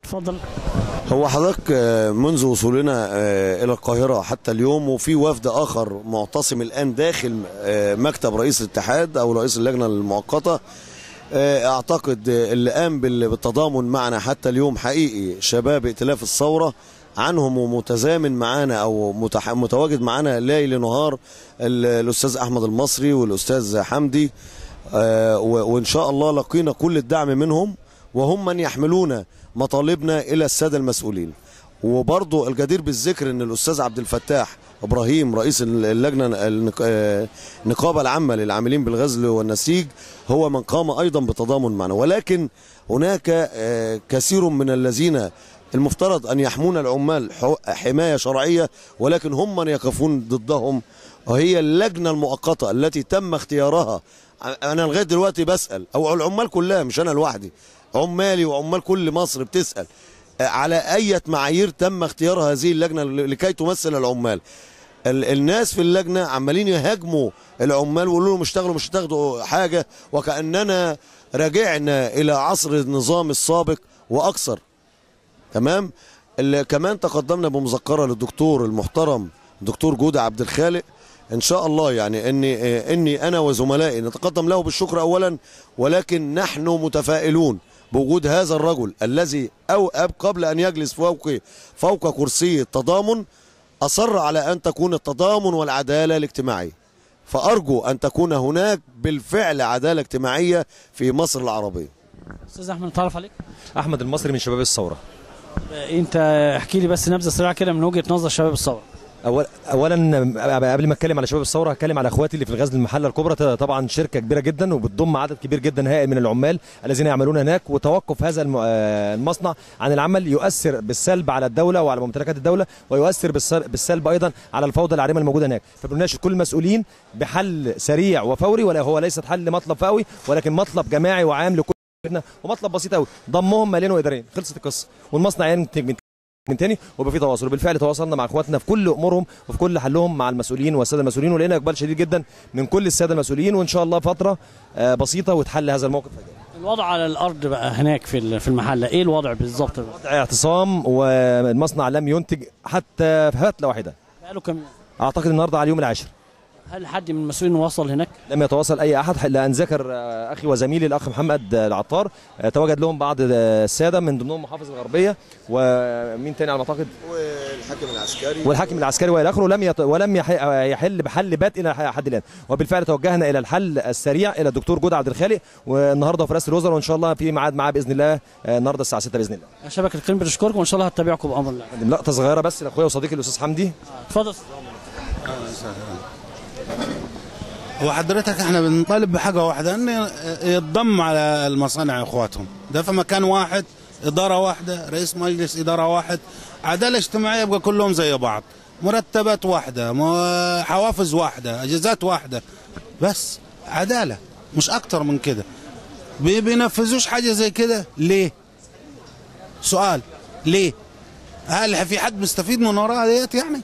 اتفضل هو حضرتك آه، منذ وصولنا آه، إلى القاهرة حتى اليوم وفي وفد آخر معتصم الآن داخل آه، مكتب رئيس الاتحاد أو رئيس اللجنة المؤقتة آه، أعتقد آه، اللي قام بال- بالتضامن معنا حتى اليوم حقيقي شباب ائتلاف الثورة عنهم ومتزامن معانا أو متح- متواجد معانا ليل نهار ال- الأستاذ أحمد المصري والأستاذ حمدي آه، و- وإن شاء الله لقينا كل الدعم منهم وهم من يحملون مطالبنا الى الساده المسؤولين وبرضه الجدير بالذكر ان الاستاذ عبد الفتاح ابراهيم رئيس اللجنه النق- آه، النقابه العامه للعاملين بالغزل والنسيج هو من قام ايضا بتضامن معنا ولكن هناك آه، كثير من الذين المفترض ان يحمون العمال حو- حمايه شرعيه ولكن هم من يقفون ضدهم وهي اللجنه المؤقته التي تم اختيارها انا لغايه دلوقتي بسال او العمال كلها مش انا لوحدي عمالي وعمال كل مصر بتسال على اي معايير تم اختيار هذه اللجنه لكي تمثل العمال ال- الناس في اللجنه عمالين يهاجموا العمال ويقولوا لهم اشتغلوا مش هتاخدوا حاجه وكاننا رجعنا الى عصر النظام السابق واكثر تمام اللي كمان تقدمنا بمذكره للدكتور المحترم دكتور جودة عبد الخالق ان شاء الله يعني اني اني انا وزملائي نتقدم له بالشكر اولا ولكن نحن متفائلون بوجود هذا الرجل الذي او أب قبل ان يجلس فوق فوق كرسي التضامن اصر على ان تكون التضامن والعداله الاجتماعيه فارجو ان تكون هناك بالفعل عداله اجتماعيه في مصر العربيه استاذ احمد نتعرف عليك احمد المصري من شباب الثوره آه، انت احكي لي بس نبذه سريعه كده من وجهه نظر شباب الثوره أول اولا قبل ما اتكلم على شباب الثوره هتكلم على اخواتي اللي في الغزل المحله الكبرى طبعا شركه كبيره جدا وبتضم عدد كبير جدا هائل من العمال الذين يعملون هناك وتوقف هذا الم- آه، المصنع عن العمل يؤثر بالسلب على الدوله وعلى ممتلكات الدوله ويؤثر بالسل- بالسلب ايضا على الفوضى العارمه الموجوده هناك فبنناشد كل المسؤولين بحل سريع وفوري ولا هو ليست حل مطلب فوري ولكن مطلب جماعي وعام لكل ومطلب بسيط قوي ضمهم ماليا واداريا خلصت القصه والمصنع ينتج من تاني ويبقى في تواصل وبالفعل تواصلنا مع اخواتنا في كل امورهم وفي كل حلهم مع المسؤولين والساده المسؤولين ولقينا اقبال شديد جدا من كل الساده المسؤولين وان شاء الله فتره آه، بسيطه وتحل هذا الموقف الوضع على الارض بقى هناك في ال- في المحله ايه الوضع بالظبط بقى؟ وضع اعتصام والمصنع لم ينتج حتى فتله واحده بقاله كام يوم؟ اعتقد النهارده على اليوم العاشر هل حد من المسؤولين وصل هناك لم يتواصل اي احد لان ذكر آه، اخي وزميلي الاخ محمد آه، العطار آه، تواجد لهم بعض آه، الساده من ضمنهم محافظ الغربيه ومين تاني على ما اعتقد والحاكم العسكري والحاكم العسكري والى اخره ولم يت... ولم يح... يحل بحل بات الى حد الان وبالفعل توجهنا الى الحل السريع الى الدكتور جود عبد الخالق والنهارده في رئاسه الوزراء وان شاء الله في ميعاد معاه باذن الله آه، النهارده الساعه 6 باذن الله شبكه القيم بتشكركم وان شاء الله هتتابعكم بامر الله لقطه صغيره بس لاخويا وصديقي الاستاذ حمدي اتفضل هو حضرتك احنا بنطالب بحاجه واحده ان يتضم على المصانع اخواتهم ده في مكان واحد اداره واحده رئيس مجلس اداره واحد عداله اجتماعيه يبقى كلهم زي بعض مرتبات واحده م- حوافز واحده اجازات واحده بس عداله مش اكتر من كده بي- بينفذوش حاجه زي كده ليه سؤال ليه هل في حد مستفيد من وراها ديت يعني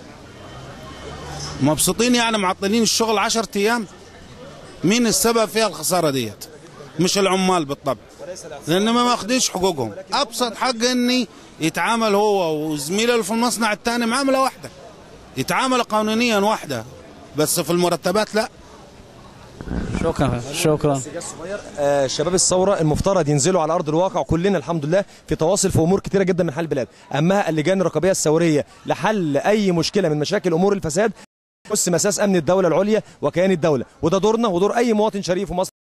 مبسوطين يعني معطلين الشغل عشرة ايام مين السبب فيها الخساره ديت مش العمال بالطبع لان ما ماخديش حقوقهم ابسط حق اني يتعامل هو وزميله اللي في المصنع الثاني معامله واحده يتعامل قانونيا واحده بس في المرتبات لا شكرا شكرا آه، شباب الثوره المفترض ينزلوا على ارض الواقع كلنا الحمد لله في تواصل في امور كتيره جدا من حل البلاد اهمها اللجان الرقابيه الثوريه لحل اي مشكله من مشاكل امور الفساد بص مساس امن الدوله العليا وكيان الدوله وده دورنا ودور اي مواطن شريف في مصر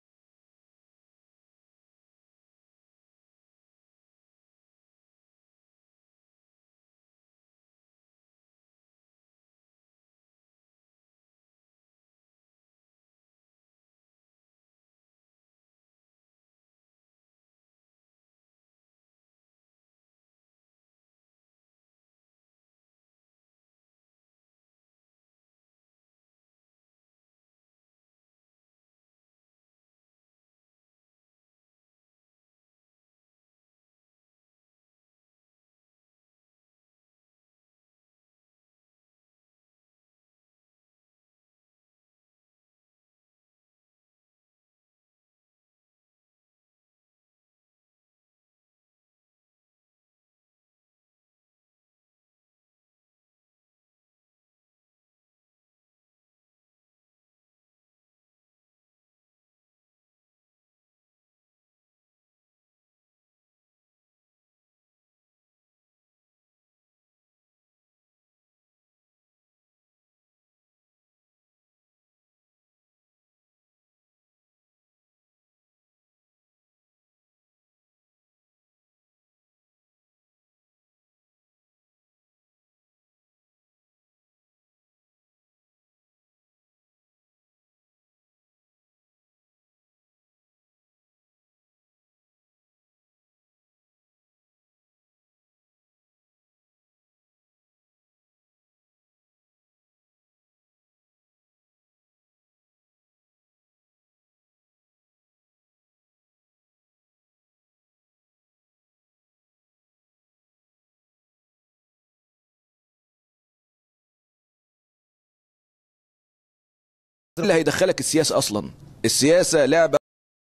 اللي هيدخلك السياسه اصلا السياسه لعبه